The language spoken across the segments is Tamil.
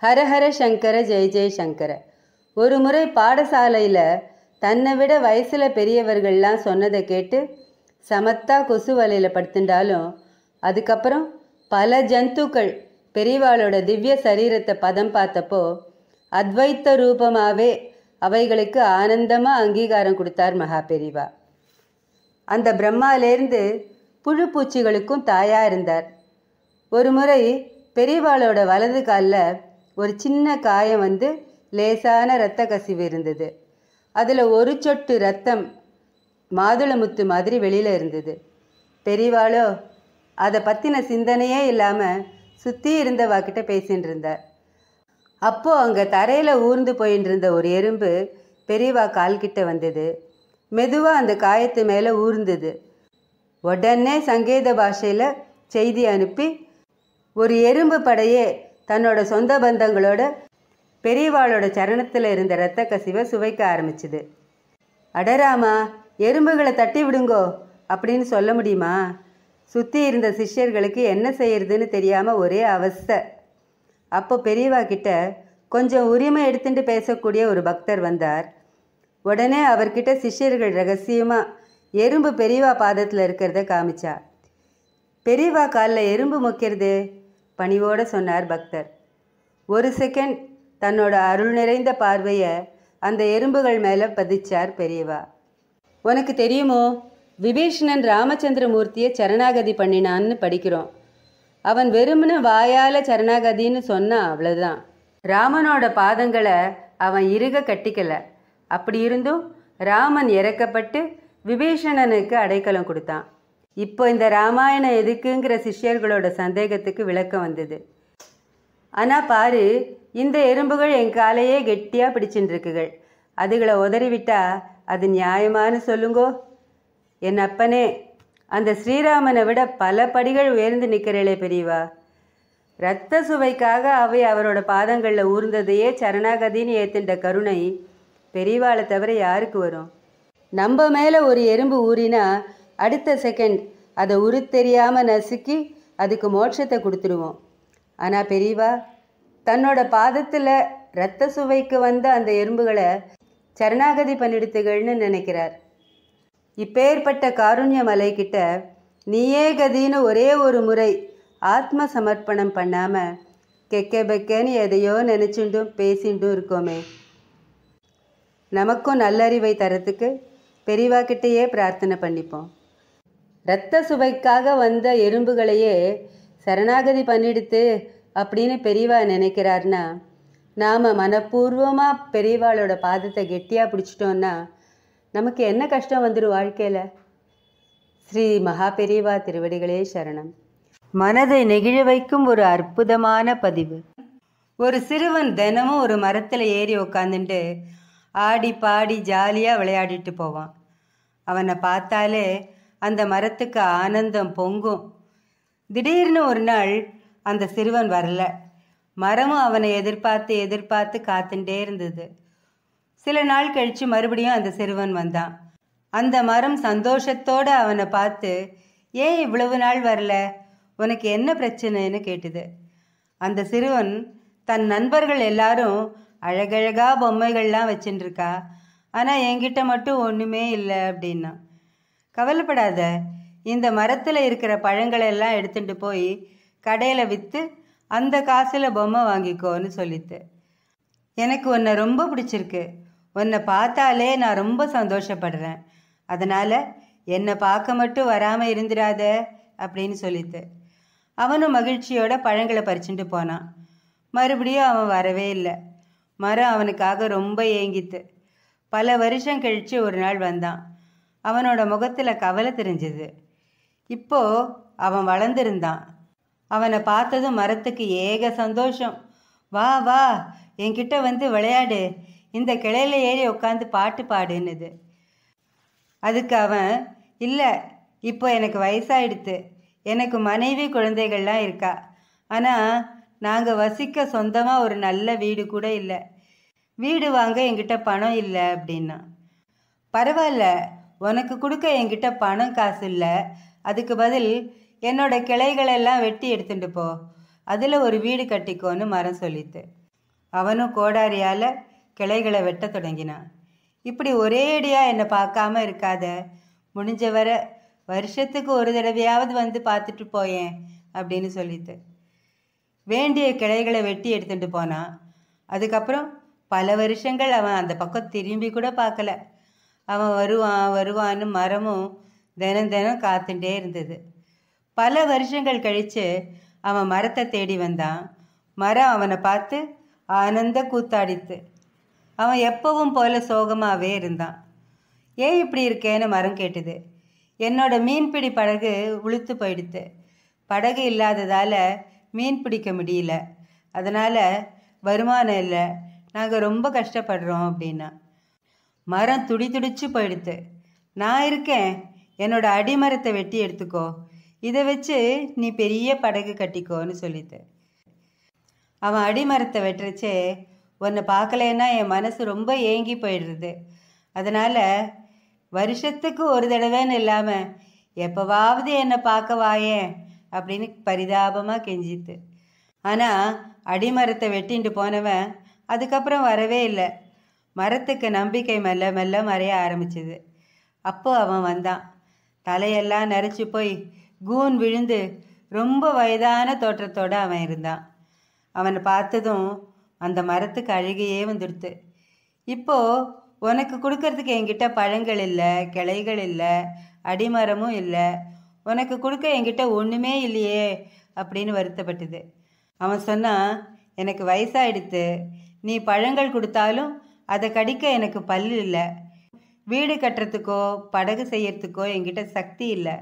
ஹரஹர சங்கர ஜெய ஜெய சங்கர ஒரு முறை பாடசாலையில் தன்னை விட வயசில் பெரியவர்கள்லாம் சொன்னதை கேட்டு சமத்தா கொசு வலையில் படுத்துட்டாலும் அதுக்கப்புறம் பல ஜந்துக்கள் பெரியவாளோட திவ்ய சரீரத்தை பதம் பார்த்தப்போ அத்வைத்த ரூபமாகவே அவைகளுக்கு ஆனந்தமாக அங்கீகாரம் கொடுத்தார் மகா பெரிவா அந்த பிரம்மாலேருந்து புழு பூச்சிகளுக்கும் தாயாக இருந்தார் ஒரு முறை பெரியவாளோட வலது காலில் ஒரு சின்ன காயம் வந்து லேசான இரத்த கசிவு இருந்தது அதில் ஒரு சொட்டு ரத்தம் மாதுளமுத்து மாதிரி வெளியில் இருந்தது பெரியவாளோ அதை பற்றின சிந்தனையே இல்லாமல் சுற்றி இருந்தவாக்கிட்ட பேசின்னு இருந்தார் அப்போது அங்கே தரையில் ஊர்ந்து போயின்னு இருந்த ஒரு எறும்பு பெரியவா கால்கிட்ட வந்தது மெதுவாக அந்த காயத்து மேலே ஊர்ந்தது உடனே சங்கேத பாஷையில் செய்தி அனுப்பி ஒரு எறும்பு படையே தன்னோட சொந்த பந்தங்களோட பெரியவாளோட சரணத்தில் இருந்த இரத்த கசிவை சுவைக்க ஆரம்பிச்சுது அடராமா எறும்புகளை தட்டி விடுங்கோ அப்படின்னு சொல்ல முடியுமா சுற்றி இருந்த சிஷ்யர்களுக்கு என்ன செய்யறதுன்னு தெரியாமல் ஒரே அவஸ்தை அப்போ பெரியவா கிட்ட கொஞ்சம் உரிமை எடுத்துட்டு பேசக்கூடிய ஒரு பக்தர் வந்தார் உடனே அவர்கிட்ட சிஷ்யர்கள் ரகசியமாக எறும்பு பெரியவா பாதத்தில் இருக்கிறத காமிச்சா பெரியவா காலில் எறும்பு மொக்கிறது பணிவோடு சொன்னார் பக்தர் ஒரு செகண்ட் தன்னோட அருள் நிறைந்த பார்வையை அந்த எறும்புகள் மேலே பதிச்சார் பெரியவா உனக்கு தெரியுமோ விபீஷணன் ராமச்சந்திரமூர்த்தியை சரணாகதி பண்ணினான்னு படிக்கிறோம் அவன் வெறுமனே வாயால சரணாகதின்னு சொன்னான் அவ்வளவுதான் ராமனோட பாதங்களை அவன் இறுக கட்டிக்கல அப்படி இருந்தும் ராமன் இறக்கப்பட்டு விபீஷணனுக்கு அடைக்கலம் கொடுத்தான் இப்போ இந்த ராமாயணம் எதுக்குங்கிற சிஷ்யர்களோட சந்தேகத்துக்கு விளக்கம் வந்தது ஆனால் பாரு இந்த எறும்புகள் என் காலையே கெட்டியாக பிடிச்சின்னு இருக்குகள் அதுகளை உதறிவிட்டா அது நியாயமானு சொல்லுங்கோ என் அப்பனே அந்த ஸ்ரீராமனை விட பல படிகள் உயர்ந்து நிற்கிறேளே பெரியவா இரத்த சுவைக்காக அவை அவரோட பாதங்களில் ஊர்ந்ததையே சரணாகதின்னு ஏத்துண்ட கருணை பெரியவாளை தவிர யாருக்கு வரும் நம்ம மேலே ஒரு எறும்பு ஊறினா அடுத்த செகண்ட் அதை உரு தெரியாமல் நசுக்கி அதுக்கு மோட்சத்தை கொடுத்துருவோம் ஆனால் பெரியவா தன்னோட பாதத்தில் இரத்த சுவைக்கு வந்த அந்த எறும்புகளை சரணாகதி பண்ணிடுத்துகள்னு நினைக்கிறார் இப்பேற்பட்ட காருண்ய மலைக்கிட்ட நீயே கதின்னு ஒரே ஒரு முறை ஆத்ம சமர்ப்பணம் பண்ணாமல் கெக்க பெக்கன்னு எதையோ நினச்சிண்டும் பேசிண்டும் இருக்கோமே நமக்கும் நல்லறிவை தரத்துக்கு பெரியவா கிட்டேயே பிரார்த்தனை பண்ணிப்போம் இரத்த சுவைக்காக வந்த எறும்புகளையே சரணாகதி பண்ணிடுத்து அப்படின்னு பெரியவா நினைக்கிறார்னா நாம் மனப்பூர்வமாக பெரியவாளோட பாதத்தை கெட்டியாக பிடிச்சிட்டோன்னா நமக்கு என்ன கஷ்டம் வந்துடும் வாழ்க்கையில் ஸ்ரீ மகா பெரியவா திருவடிகளே சரணம் மனதை நெகிழ வைக்கும் ஒரு அற்புதமான பதிவு ஒரு சிறுவன் தினமும் ஒரு மரத்தில் ஏறி உக்காந்துட்டு ஆடி பாடி ஜாலியாக விளையாடிட்டு போவான் அவனை பார்த்தாலே அந்த மரத்துக்கு ஆனந்தம் பொங்கும் திடீர்னு ஒரு நாள் அந்த சிறுவன் வரல மரமும் அவனை எதிர்பார்த்து எதிர்பார்த்து காத்துட்டே இருந்தது சில நாள் கழித்து மறுபடியும் அந்த சிறுவன் வந்தான் அந்த மரம் சந்தோஷத்தோட அவனை பார்த்து ஏன் இவ்வளவு நாள் வரல உனக்கு என்ன பிரச்சனைன்னு கேட்டுது அந்த சிறுவன் தன் நண்பர்கள் எல்லாரும் அழகழகா பொம்மைகள்லாம் வச்சுட்டு இருக்கா ஆனால் என்கிட்ட மட்டும் ஒன்றுமே இல்லை அப்படின்னா கவலைப்படாத இந்த மரத்தில் இருக்கிற பழங்களை எல்லாம் எடுத்துட்டு போய் கடையில் விற்று அந்த காசில் பொம்மை வாங்கிக்கோன்னு சொல்லித்து எனக்கு உன்னை ரொம்ப பிடிச்சிருக்கு உன்னை பார்த்தாலே நான் ரொம்ப சந்தோஷப்படுறேன் அதனால் என்னை பார்க்க மட்டும் வராமல் இருந்துடாத அப்படின்னு சொல்லித்து அவனும் மகிழ்ச்சியோட பழங்களை பறிச்சுட்டு போனான் மறுபடியும் அவன் வரவே இல்லை மரம் அவனுக்காக ரொம்ப ஏங்கித்து பல வருஷம் கழித்து ஒரு நாள் வந்தான் அவனோட முகத்தில் கவலை தெரிஞ்சுது இப்போ அவன் வளர்ந்துருந்தான் அவனை பார்த்ததும் மரத்துக்கு ஏக சந்தோஷம் வா வா என்கிட்ட வந்து விளையாடு இந்த கிளையில ஏறி உட்காந்து பாட்டு பாடுன்னுது அதுக்கு அவன் இல்லை இப்போ எனக்கு வயசாயிடுத்து எனக்கு மனைவி குழந்தைகள்லாம் இருக்கா ஆனால் நாங்கள் வசிக்க சொந்தமாக ஒரு நல்ல வீடு கூட இல்லை வீடு வாங்க என்கிட்ட பணம் இல்லை அப்படின்னா பரவாயில்ல உனக்கு கொடுக்க என்கிட்ட பணம் காசு இல்லை அதுக்கு பதில் என்னோட கிளைகளெல்லாம் வெட்டி எடுத்துட்டு போ அதில் ஒரு வீடு கட்டிக்கோன்னு மரம் சொல்லித்து அவனும் கோடாரியால் கிளைகளை வெட்டத் தொடங்கினான் இப்படி ஒரேடியாக என்னை பார்க்காம இருக்காத முடிஞ்ச வர வருஷத்துக்கு ஒரு தடவையாவது வந்து பார்த்துட்டு போயேன் அப்படின்னு சொல்லிட்டு வேண்டிய கிளைகளை வெட்டி எடுத்துட்டு போனான் அதுக்கப்புறம் பல வருஷங்கள் அவன் அந்த பக்கம் திரும்பி கூட பார்க்கல அவன் வருவான் வருவான்னு மரமும் தினம் தினம் காத்துட்டே இருந்தது பல வருஷங்கள் கழித்து அவன் மரத்தை தேடி வந்தான் மரம் அவனை பார்த்து ஆனந்த கூத்தாடித்து அவன் எப்பவும் போல சோகமாகவே இருந்தான் ஏன் இப்படி இருக்கேன்னு மரம் கேட்டுது என்னோட மீன்பிடி படகு உளுத்து போயிடுத்து படகு இல்லாததால் மீன் பிடிக்க முடியல அதனால் வருமானம் இல்லை நாங்கள் ரொம்ப கஷ்டப்படுறோம் அப்படின்னா மரம் துடி துடிச்சு போயிடுத்து நான் இருக்கேன் என்னோட அடிமரத்தை வெட்டி எடுத்துக்கோ இதை வச்சு நீ பெரிய படகு கட்டிக்கோன்னு சொல்லிட்டு அவன் அடிமரத்தை வெட்டுறச்சே உன்னை பார்க்கலன்னா என் மனசு ரொம்ப ஏங்கி போயிடுறது அதனால் வருஷத்துக்கு ஒரு தடவைன்னு இல்லாமல் எப்போவாவது என்னை பார்க்க வாயேன் அப்படின்னு பரிதாபமாக கெஞ்சித்து ஆனால் அடிமரத்தை வெட்டிட்டு போனவன் அதுக்கப்புறம் வரவே இல்லை மரத்துக்கு நம்பிக்கை மெல்ல மெல்ல மறைய ஆரம்பிச்சது அப்போ அவன் வந்தான் தலையெல்லாம் நரைச்சி போய் கூன் விழுந்து ரொம்ப வயதான தோற்றத்தோடு அவன் இருந்தான் அவனை பார்த்ததும் அந்த மரத்துக்கு அழுகையே வந்துடுத்து இப்போ உனக்கு கொடுக்கறதுக்கு என்கிட்ட பழங்கள் இல்லை கிளைகள் இல்லை அடிமரமும் இல்லை உனக்கு கொடுக்க என்கிட்ட ஒன்றுமே இல்லையே அப்படின்னு வருத்தப்பட்டது அவன் சொன்னான் எனக்கு வயசாயிடுத்து நீ பழங்கள் கொடுத்தாலும் அதை கடிக்க எனக்கு பல்லு இல்லை வீடு கட்டுறதுக்கோ படகு செய்யறதுக்கோ என்கிட்ட சக்தி இல்லை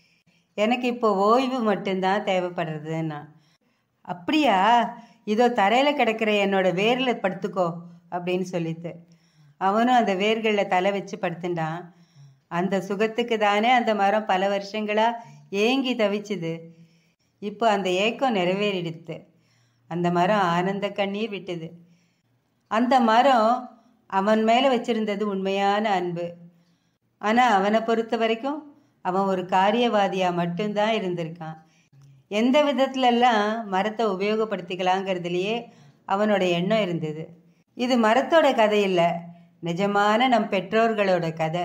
எனக்கு இப்போ ஓய்வு மட்டும்தான் தேவைப்படுறதுன்னா அப்படியா இதோ தரையில் கிடக்கிற என்னோட வேரில் படுத்துக்கோ அப்படின்னு சொல்லிட்டு அவனும் அந்த வேர்களில் தலை வச்சு படுத்துட்டான் அந்த சுகத்துக்கு தானே அந்த மரம் பல வருஷங்களா ஏங்கி தவிச்சுது இப்போ அந்த ஏக்கம் நிறைவேறிடுத்து அந்த மரம் ஆனந்த கண்ணீர் விட்டுது அந்த மரம் அவன் மேலே வச்சிருந்தது உண்மையான அன்பு ஆனால் அவனை பொறுத்த வரைக்கும் அவன் ஒரு காரியவாதியாக மட்டும்தான் இருந்திருக்கான் எந்த விதத்துலலாம் மரத்தை உபயோகப்படுத்திக்கலாங்கிறதுலையே அவனோட எண்ணம் இருந்தது இது மரத்தோட கதை இல்லை நிஜமான நம் பெற்றோர்களோட கதை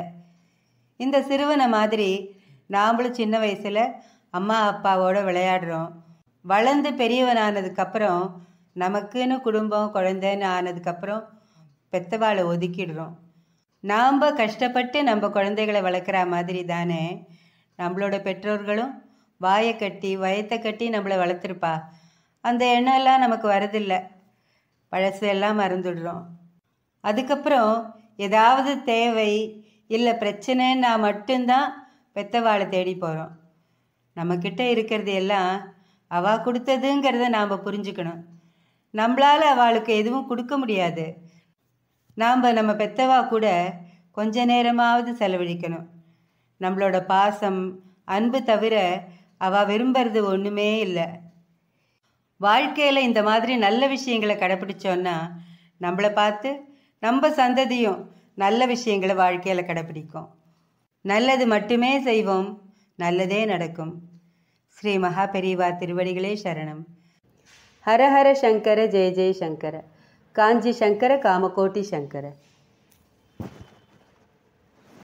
இந்த சிறுவனை மாதிரி நாமளும் சின்ன வயசில் அம்மா அப்பாவோட விளையாடுறோம் வளர்ந்து பெரியவனானதுக்கப்புறம் நமக்குன்னு குடும்பம் குழந்தைன்னு ஆனதுக்கப்புறம் பெத்தவாளை ஒதுக்கிடுறோம் நாம் கஷ்டப்பட்டு நம்ம குழந்தைகளை வளர்க்குற மாதிரி தானே நம்மளோட பெற்றோர்களும் வாயை கட்டி வயத்தை கட்டி நம்மளை வளர்த்துருப்பா அந்த எண்ணம்லாம் நமக்கு வரதில்லை பழசு எல்லாம் மறந்துடுறோம் அதுக்கப்புறம் ஏதாவது தேவை இல்லை பிரச்சனைன்னா மட்டும்தான் பெத்தவாளை தேடி போகிறோம் நம்மக்கிட்ட இருக்கிறது எல்லாம் அவள் கொடுத்ததுங்கிறத நாம் புரிஞ்சுக்கணும் நம்மளால் அவளுக்கு எதுவும் கொடுக்க முடியாது நாம் நம்ம பெத்தவா கூட கொஞ்ச நேரமாவது செலவழிக்கணும் நம்மளோட பாசம் அன்பு தவிர அவள் விரும்புறது ஒன்றுமே இல்லை வாழ்க்கையில் இந்த மாதிரி நல்ல விஷயங்களை கடைப்பிடிச்சோன்னா நம்மளை பார்த்து நம்ம சந்ததியும் நல்ல விஷயங்களை வாழ்க்கையில் கடைப்பிடிக்கும் நல்லது மட்டுமே செய்வோம் நல்லதே நடக்கும் ஸ்ரீ மகா பெரியவா திருவடிகளே சரணம் ஹர ஹர சங்கர ஜெய ஜெய சங்கர காஞ்சி சங்கர காமகோட்டி சங்கர